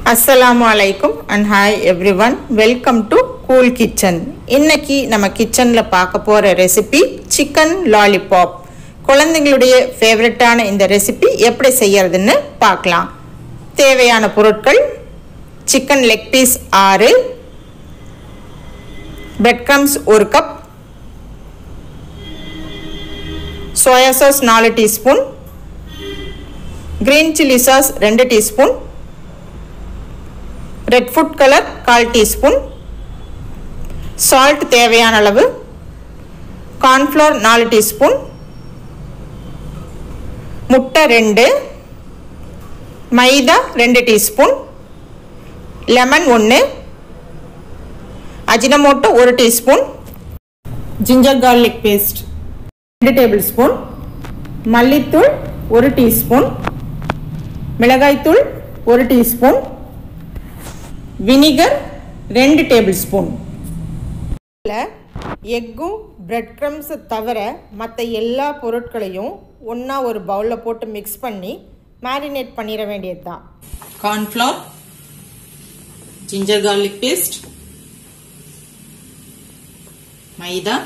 அஸ்ஸலாமு அலைக்கும் and hi everyone welcome to cool kitchen இன்னைக்கு நம்ம கிச்சனில் பார்க்க போகிற ரெசிபி சிக்கன் லாலிபாப் குழந்தைங்களுடைய ஃபேவரட்டான இந்த ரெசிபி எப்படி செய்யறதுன்னு பார்க்கலாம் தேவையான பொருட்கள் சிக்கன் லெக் பீஸ் ஆறு பிரெட் க்ரம்ஸ் ஒரு கப் சோயா சாஸ் நாலு டீஸ்பூன் கிரீன் சில்லி சாஸ் ரெண்டு டீஸ்பூன் ரெட் ஃபுட் கலர் கால் டீஸ்பூன் சால்ட் தேவையான அளவு கார்ன்ஃப்ளவர் நாலு டீஸ்பூன் முட்டை ரெண்டு மைதா ரெண்டு டீஸ்பூன் லெமன் ஒன்று அஜினமோட்டோ ஒரு டீஸ்பூன் ஜிஞ்சர் கார்லிக் பேஸ்ட் ரெண்டு டேபிள் ஸ்பூன் மல்லித்தூள் ஒரு டீஸ்பூன் மிளகாய்த்தூள் ஒரு டீஸ்பூன் வினிகர் ரெண்டு டேபிள் ஸ்பூன் எக்கும் பிரெட் க்ரம்ஸை தவிர மற்ற எல்லா பொருட்களையும் ஒன்றா ஒரு பவுலில் போட்டு மிக்ஸ் பண்ணி மேரினேட் பண்ணிட வேண்டியது தான் cornflour ginger garlic paste maida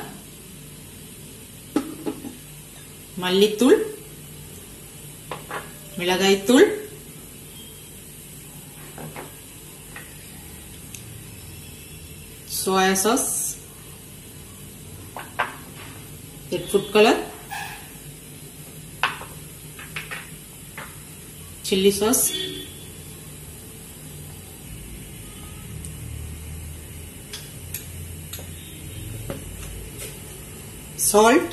மல்லித்தூள் மிளகாய்த்தூள் soya sauce red food color chili sauce salt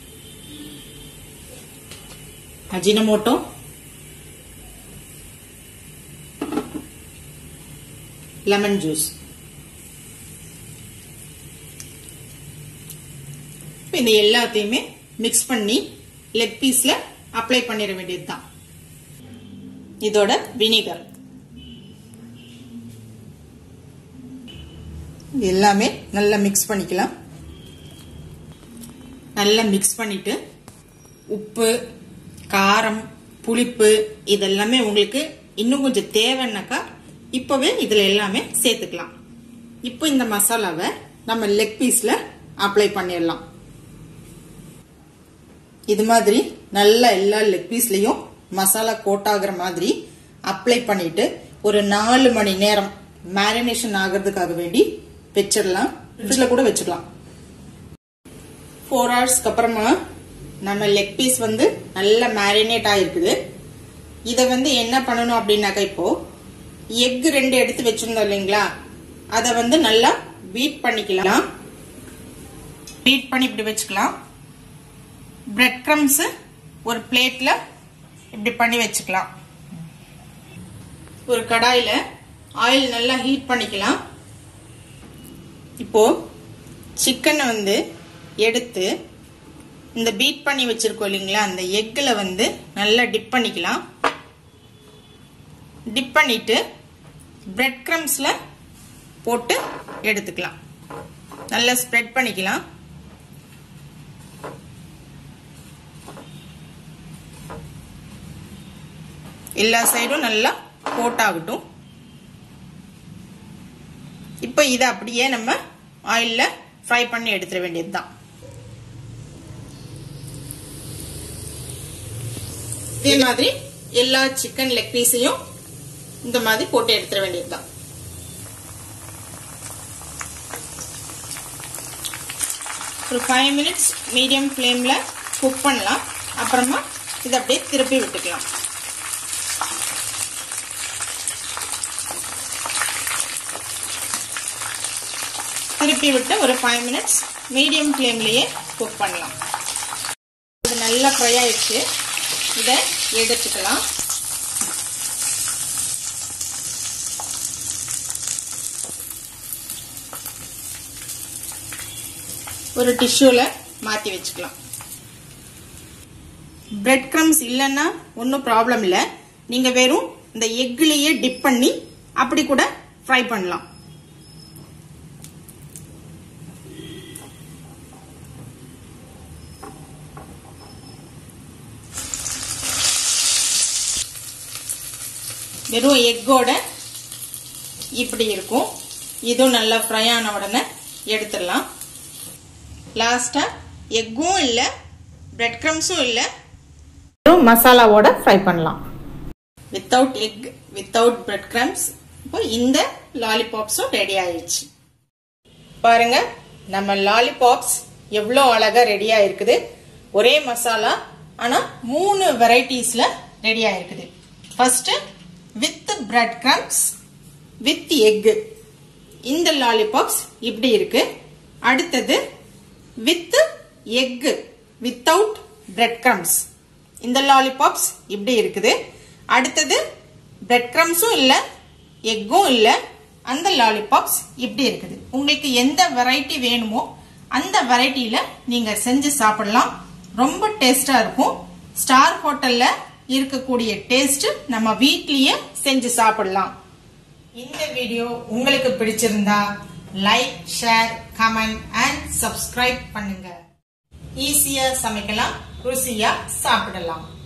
ajinomoto lemon juice இந்த எல்லாத்தையுமே மிக்ஸ் பண்ணி லெக் பீஸ்ல அப்ளை பண்ணிட வேண்டியது தான் இதோட வினிகர் எல்லாமே நல்லா மிக்ஸ் பண்ணிக்கலாம் நல்லா மிக்ஸ் பண்ணிட்டு உப்பு காரம் புளிப்பு இதெல்லாமே உங்களுக்கு இன்னும் கொஞ்சம் தேவைன்னாக்கா இப்பவே இதுல எல்லாமே சேர்த்துக்கலாம் இப்போ இந்த மசாலாவை நம்ம லெக் பீஸ்ல அப்ளை பண்ணிடலாம் இது மாதிரி நல்லா எல்லா லெக் பீஸ்லயும் மசாலா கோட் ஆகுற மாதிரி அப்ளை பண்ணிட்டு ஒரு நாலு மணி நேரம் மேரினேஷன் ஆகிறதுக்காக வேண்டி வச்சிடலாம் ஃப்ரிட்ஜ்ல கூட வச்சுக்கலாம் ஃபோர் ஹவர்ஸ்க்கு அப்புறமா நம்ம லெக் பீஸ் வந்து நல்லா மேரினேட் ஆயிருக்குது இதை வந்து என்ன பண்ணணும் அப்படின்னாக்கா இப்போ எக் ரெண்டு எடுத்து வச்சிருந்தோம் இல்லைங்களா அதை வந்து நல்லா பீட் பண்ணிக்கலாம் பீட் பண்ணி இப்படி வச்சுக்கலாம் பிரெட் க்ரம்ஸ் ஒரு பிளேட்ல இப்படி பண்ணி வச்சுக்கலாம் ஒரு கடாயில ஆயில் நல்லா ஹீட் பண்ணிக்கலாம் இப்போ சிக்கனை வந்து எடுத்து இந்த பீட் பண்ணி வச்சிருக்கோம் இல்லைங்களா அந்த எக்கில் வந்து நல்லா டிப் பண்ணிக்கலாம் டிப் பண்ணிட்டு பிரெட் க்ரம்ஸ்ல போட்டு எடுத்துக்கலாம் நல்லா ஸ்ப்ரெட் பண்ணிக்கலாம் எல்லா சைடும் நல்லா கோட் ஆகட்டும் இப்போ இதை அப்படியே நம்ம ஆயில்ல ஃப்ரை பண்ணி எடுத்துட வேண்டியது தான் இதே மாதிரி எல்லா சிக்கன் லெக் பீஸையும் இந்த மாதிரி போட்டு எடுத்துட வேண்டியது தான் ஒரு ஃபைவ் மினிட்ஸ் மீடியம் ஃப்ளேம்ல குக் பண்ணலாம் அப்புறமா இதை அப்படியே திருப்பி விட்டுக்கலாம் திருப்பி விட்டு ஒரு ஃபைவ் மினிட்ஸ் மீடியம் ஃப்ளேம்லேயே குக் பண்ணலாம் இது நல்லா ஃப்ரை ஆயிடுச்சு இதை எடுத்துக்கலாம் ஒரு டிஷ்யூல மாற்றி வச்சுக்கலாம் பிரெட் க்ரம்ஸ் இல்லைன்னா ஒன்றும் ப்ராப்ளம் இல்லை நீங்கள் வெறும் இந்த எக்லேயே டிப் பண்ணி அப்படி கூட ஃப்ரை பண்ணலாம் வெறும் எக்கோட இப்படி இருக்கும் இதுவும் நல்லா ஃப்ரை ஆன உடனே எடுத்துடலாம் லாஸ்டா எக்கும் இல்லை பிரெட் க்ரம்ஸும் இல்லை மசாலாவோட ஃப்ரை பண்ணலாம் without egg without bread crumbs இப்போ இந்த லாலிபாப்ஸும் ரெடி ஆயிடுச்சு பாருங்க நம்ம லாலிபாப்ஸ் எவ்வளோ அழகா ரெடி ஆயிருக்குது ஒரே மசாலா ஆனா மூணு வெரைட்டிஸ்ல ரெடி ஆயிருக்குது first with bread crumbs with egg இந்த லாலிபாப்ஸ் இப்படி இருக்கு அடுத்தது with egg without bread crumbs இந்த லாலிபாப்ஸ் இப்படி இருக்குது அடுத்தது பிரெட் கிரம்ஸும் இல்லை எக்கும் இல்லை அந்த லாலிபாப்ஸ் இப்படி இருக்குது உங்களுக்கு எந்த வெரைட்டி வேணுமோ அந்த வெரைட்டியில நீங்க செஞ்சு சாப்பிடலாம் ரொம்ப டேஸ்டா இருக்கும் ஸ்டார் ஹோட்டல்ல இருக்கக்கூடிய டேஸ்ட் நம்ம வீட்லயே செஞ்சு சாப்பிடலாம் இந்த வீடியோ உங்களுக்கு பிடிச்சிருந்தா like share comment and subscribe பண்ணுங்க ஈஸியா சமைக்கலாம் ருசியா சாப்பிடலாம்